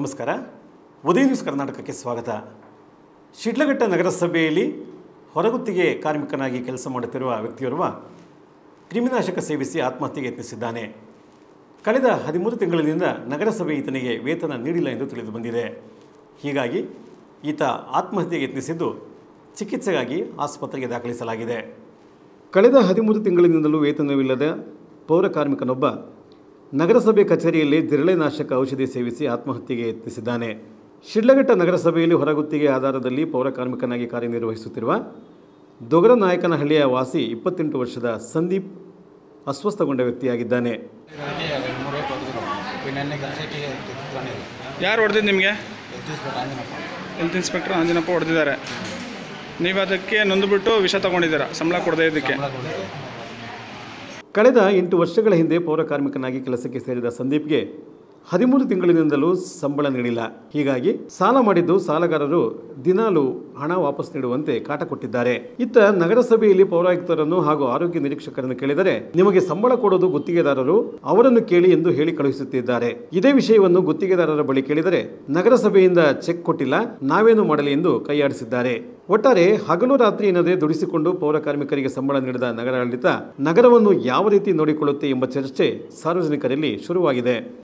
ನಮಸ್ಕಾರ ಉದಯ ನ್ಯೂಸ್ ಕರ್ನಾಟಕಕ್ಕೆ ಸ್ವಾಗತ ಶಿಡ್ಲಘಟ್ಟ ನಗರಸಭೆಯಲ್ಲಿ ಹೊರಗುತ್ತಿಗೆ ಕಾರ್ಮಿಕನಾಗಿ ಕೆಲಸ ಮಾಡುತ್ತಿರುವ ವ್ಯಕ್ತಿಯೋರ್ವ ಕ್ರಿಮಿನಾಶಕ ಸೇವಿಸಿ ಆತ್ಮಹತ್ಯೆಗೆ ಯತ್ನಿಸಿದ್ದಾನೆ ಕಳೆದ ಹದಿಮೂರು ತಿಂಗಳಿನಿಂದ ನಗರಸಭೆ ಈತನಿಗೆ ವೇತನ ನೀಡಿಲ್ಲ ಎಂದು ತಿಳಿದು ಬಂದಿದೆ ಹೀಗಾಗಿ ಈತ ಆತ್ಮಹತ್ಯೆಗೆ ಯತ್ನಿಸಿದ್ದು ಚಿಕಿತ್ಸೆಗಾಗಿ ಆಸ್ಪತ್ರೆಗೆ ದಾಖಲಿಸಲಾಗಿದೆ ಕಳೆದ ಹದಿಮೂರು ತಿಂಗಳಿನಿಂದಲೂ ವೇತನವಿಲ್ಲದ ಪೌರ ಕಾರ್ಮಿಕನೊಬ್ಬ ನಗರಸಭೆ ಕಚೇರಿಯಲ್ಲಿ ಜಿರಳೆ ನಾಶಕ ಔಷಧಿ ಸೇವಿಸಿ ಆತ್ಮಹತ್ಯೆಗೆ ಯತ್ನಿಸಿದ್ದಾನೆ ಶಿಡ್ಲಘಟ್ಟ ನಗರಸಭೆಯಲ್ಲಿ ಹೊರಗುತ್ತಿಗೆ ಆಧಾರದಲ್ಲಿ ಪೌರ ಕಾರ್ಮಿಕನಾಗಿ ಕಾರ್ಯನಿರ್ವಹಿಸುತ್ತಿರುವ ದೊಗರನಾಯಕನಹಳ್ಳಿಯ ವಾಸಿ ಇಪ್ಪತ್ತೆಂಟು ವರ್ಷದ ಸಂದೀಪ್ ಅಸ್ವಸ್ಥಗೊಂಡ ವ್ಯಕ್ತಿಯಾಗಿದ್ದಾನೆ ಇದಕ್ಕೆ ಎರಡು ಮೂರು ರೇಟ್ ಹೊಡೆದ್ರು ನೆನ್ನೆ ಕೆಲಸಕ್ಕೆ ತೆಗೆದುಕೊಂಡಿಲ್ಲ ಯಾರು ಹೊಡೆದಿದ್ದು ನಿಮಗೆ ಎತ್ತಿಸ್ಬಿಟ್ಟು ಆಂಜನಪ್ಪ ಹೆಲ್ತ್ ಇನ್ಸ್ಪೆಕ್ಟರ್ ಅಂಜನಪ್ಪ ಹೊಡೆದಿದ್ದಾರೆ ನೀವು ಅದಕ್ಕೆ ನೊಂದುಬಿಟ್ಟು ವಿಷ ತಗೊಂಡಿದ್ದೀರಾ ಸಂಬಳ ಕೊಡದೇ ಇದಕ್ಕೆ ಸಂಬಳ ಕೊಡಿದೆ ಕಳೆದ ಎಂಟು ವರ್ಷಗಳ ಹಿಂದೆ ಪೌರ ಕಾರ್ಮಿಕನಾಗಿ ಕೆಲಸಕ್ಕೆ ಸೇರಿದ ಸಂದೀಪ್ಗೆ ಹದಿಮೂರು ತಿಂಗಳಿನಿಂದಲೂ ಸಂಬಳ ನೀಡಿಲ್ಲ ಹೀಗಾಗಿ ಸಾಲ ಮಾಡಿದ್ದು ಸಾಲಗಾರರು ದಿನಾಲು ಹಣ ವಾಪಸ್ ನೀಡುವಂತೆ ಕಾಟ ಕೊಟ್ಟಿದ್ದಾರೆ ಇತ್ತ ನಗರಸಭೆಯಲ್ಲಿ ಪೌರಾಯುಕ್ತರನ್ನು ಹಾಗೂ ಆರೋಗ್ಯ ನಿರೀಕ್ಷಕರನ್ನು ಕೇಳಿದರೆ ನಿಮಗೆ ಸಂಬಳ ಕೊಡೋದು ಗುತ್ತಿಗೆದಾರರು ಅವರನ್ನು ಕೇಳಿ ಎಂದು ಹೇಳಿ ಕಳುಹಿಸುತ್ತಿದ್ದಾರೆ ಇದೇ ವಿಷಯವನ್ನು ಗುತ್ತಿಗೆದಾರರ ಬಳಿ ಕೇಳಿದರೆ ನಗರಸಭೆಯಿಂದ ಚೆಕ್ ಕೊಟ್ಟಿಲ್ಲ ನಾವೇನು ಮಾಡಲಿ ಎಂದು ಕೈಯಾಡಿಸಿದ್ದಾರೆ ಒಟ್ಟಾರೆ ಹಗಲು ರಾತ್ರಿ ಎನ್ನದೇ ದುಡಿಸಿಕೊಂಡು ಪೌರ ಕಾರ್ಮಿಕರಿಗೆ ಸಂಬಳ ನೀಡಿದ ನಗರಾಡಳಿತ ನಗರವನ್ನು ಯಾವ ರೀತಿ ನೋಡಿಕೊಳ್ಳುತ್ತೆ ಎಂಬ ಚರ್ಚೆ ಸಾರ್ವಜನಿಕರಲ್ಲಿ ಶುರುವಾಗಿದೆ